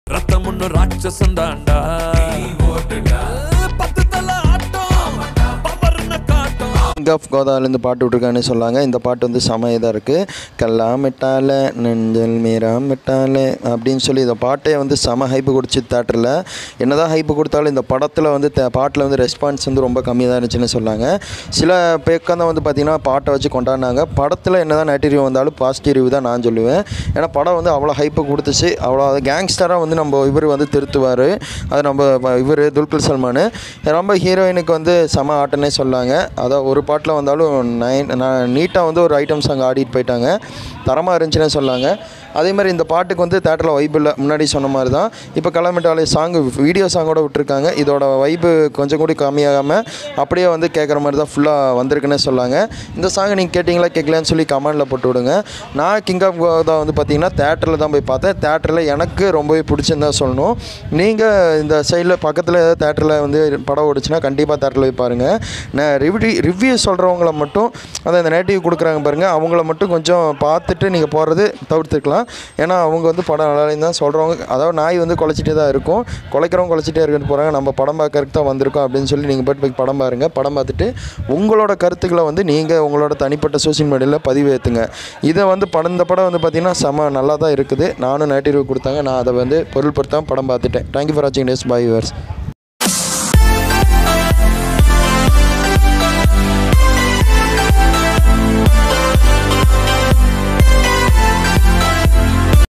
ரத்தம் ஒண்ணு ராட்சசம் தாண்டா பத்து தலை ஆட்டம் பவர்ன காட்டம் கிங் ஆஃப் கோதாவிலேருந்து பாட்டு விட்ருக்கான்னு சொல்லாங்க இந்த பாட்டு வந்து செம இதாக இருக்குது கல்லா மிட்டால நெஞ்சல் மீரா மிட்டால அப்படின்னு சொல்லி இந்த பாட்டே வந்து செம ஹைப்பு கொடுத்து தேட்டரில் என்னதான் ஹைப்பு கொடுத்தாலும் இந்த படத்தில் வந்து தே- பாட்டில் வந்து ரெஸ்பான்ஸ் வந்து ரொம்ப கம்மியாக தான் இருந்துச்சுன்னு சொன்னாங்க சில பேக்கம் தான் வந்து பார்த்திங்கன்னா பாட்டை வச்சு கொண்டாடினாங்க படத்தில் என்னதான் நெகட்டிவ் வந்தாலும் பாசிட்டிவ் ரிவ்யூ தான் நான் சொல்லுவேன் ஏன்னா படம் வந்து அவ்வளோ ஹைப்பு கொடுத்துச்சு அவ்வளோ கேங்ஸ்டராக வந்து நம்ம இவர் வந்து திருத்துவார் அது நம்ம இவர் துல்கர் சல்மான் ரொம்ப ஹீரோயினுக்கு வந்து செம ஆட்டனே சொல்லாங்க அதான் ஒரு பாட்டில் வந்தாலும் நைன் நீட்டாக வந்து ஒரு ஐட்டம் சாங் ஆடிட்டு போயிட்டாங்க தரமாக இருந்துச்சுன்னு சொல்லாங்க அதே மாதிரி இந்த பாட்டுக்கு வந்து தேட்டரில் வைப் இல்லை முன்னாடி சொன்ன மாதிரி தான் இப்போ கிளம்பிட்டாலே சாங் வீடியோ சாங்கோட விட்டுருக்காங்க இதோட வைப்பு கொஞ்சம் கூட கம்மியாகாமல் அப்படியே வந்து கேட்குற மாதிரி தான் ஃபுல்லாக வந்திருக்குன்னே சொல்லாங்க இந்த சாங் நீங்கள் கேட்டிங்களா கேட்கலான்னு சொல்லி கமெண்டில் போட்டு விடுங்க நான் கிங் ஆஃப் கோதா வந்து பார்த்தீங்கன்னா தேட்டரில் தான் போய் பார்த்தேன் தேட்டரில் எனக்கு ரொம்பவே பிடிச்சிருந்தா சொல்லணும் நீங்கள் இந்த சைடில் பக்கத்தில் ஏதாவது தேட்டரில் வந்து படம் ஓடிச்சுன்னா கண்டிப்பாக தேட்டரில் போய் பாருங்கள் நான் ரிவ்யூ ரிவ்யூ சொல்கிறவங்கள மட்டும் அதான் இந்த நேட்டிவ் கொடுக்குறாங்க பாருங்கள் அவங்கள மட்டும் கொஞ்சம் பார்த்துட்டு நீங்கள் போகிறது தவிர்த்துக்கலாம் ஏன்னா அவங்க வந்து படம் நல்லா தான் சொல்கிறவங்க அதாவது நாய் வந்து குலைச்சிட்டே தான் இருக்கும் குலைக்கிறவங்க குலைச்சிட்டே இருக்குன்னு போகிறாங்க நம்ம படம் பார்க்கறதுக்கு தான் வந்திருக்கோம் அப்படின்னு சொல்லி நீங்கள் போய்ட்டு போய் படம் பாருங்கள் படம் பார்த்துட்டு உங்களோட கருத்துக்களை வந்து நீங்கள் உங்களோட தனிப்பட்ட சோஷியல் மீடியாவில் பதிவேற்றுங்க இதை வந்து படம் இந்த படம் வந்து பார்த்திங்கன்னா செம நல்லா தான் இருக்குது நானும் நேட்டிவ் கொடுத்தாங்க நான் அதை வந்து பொருள்படுத்தாமல் படம் பார்த்துட்டேன் தேங்க்யூ ஃபார் வாட்சிங் டேஸ் பை விவர்ஸ்